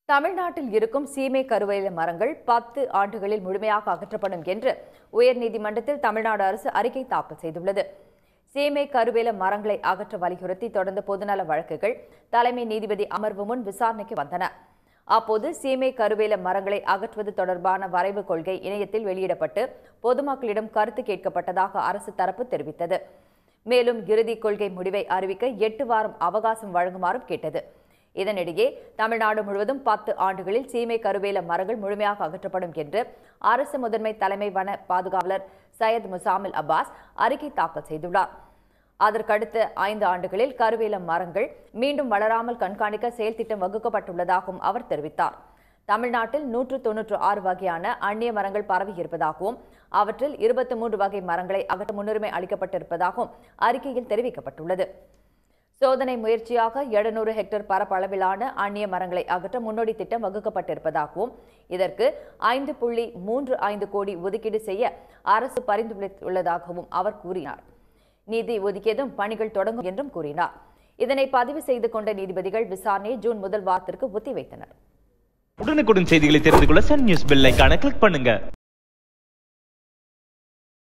தமிழ்நாட்டில் இருக்கும் சீமை கருவேல மரங்கள் பத்து ஆண்டுகளில் முழுமையாக அகற்றப்படும் என்று உயர்நீதிமன்றத்தில் தமிழ்நாடு அரசு அறிக்கை தாக்கல் செய்துள்ளது சீமை கருவேல மரங்களை அகற்ற வலியுறுத்தி தொடர்ந்த பொதுநல வழக்குகள் தலைமை நீதிபதி அமர்வு முன் விசாரணைக்கு வந்தன அப்போது சீமை கருவேல மரங்களை அகற்றுவது தொடர்பான வரைவு கொள்கை இணையத்தில் வெளியிடப்பட்டு பொதுமக்களிடம் கருத்து கேட்கப்பட்டதாக அரசு தரப்பு தெரிவித்தது மேலும் இறுதி கொள்கை முடிவை அறிவிக்க எட்டு வாரம் அவகாசம் வழங்குமாறும் கேட்டது இதனிடையே தமிழ்நாடு முழுவதும் பத்து ஆண்டுகளில் சீமை கருவேல மரங்கள் முழுமையாக அகற்றப்படும் என்று அரசு முதன்மை தலைமை வன பாதுகாவலர் சையத் முசாமில் அப்பாஸ் அறிக்கை தாக்கல் செய்துள்ளார் அதற்கடுத்த ஐந்து ஆண்டுகளில் கருவேல மரங்கள் மீண்டும் வளராமல் கண்காணிக்க செயல் திட்டம் வகுக்கப்பட்டுள்ளதாகவும் அவர் தெரிவித்தார் தமிழ்நாட்டில் நூற்று தொன்னூற்று ஆறு வகையான அந்நிய மரங்கள் பரவி இருப்பதாகவும் அவற்றில் இருபத்தி மூன்று வகை மரங்களை அகற்ற முன்னுரிமை அளிக்கப்பட்டிருப்பதாகவும் அறிக்கையில் தெரிவிக்கப்பட்டுள்ளது சோதனை முயற்சியாக எழுநூறு ஹெக்டேர் பரப்பளவிலான அந்நிய மரங்களை அகற்ற முன்னோடி திட்டம் வகுக்கப்பட்டிருப்பதாகவும் இதற்கு ஐந்து புள்ளி மூன்று ஐந்து கோடி ஒதுக்கீடு செய்ய அரசு பரிந்துரைத்துள்ளதாகவும் அவர் கூறினார் நிதி ஒதுக்கியதும் பணிகள் தொடங்கும் என்றும் கூறினார் இதனை பதிவு செய்து கொண்ட நீதிபதிகள் விசாரணையை ஜூன் முதல் வாரத்திற்கு ஒத்திவைத்தனர் உடனுக்குடன் செய்திகளை தெரிந்து கொள்ள சன் நியூஸ் பெல் ஐகானை கிளிக் பண்ணுங்க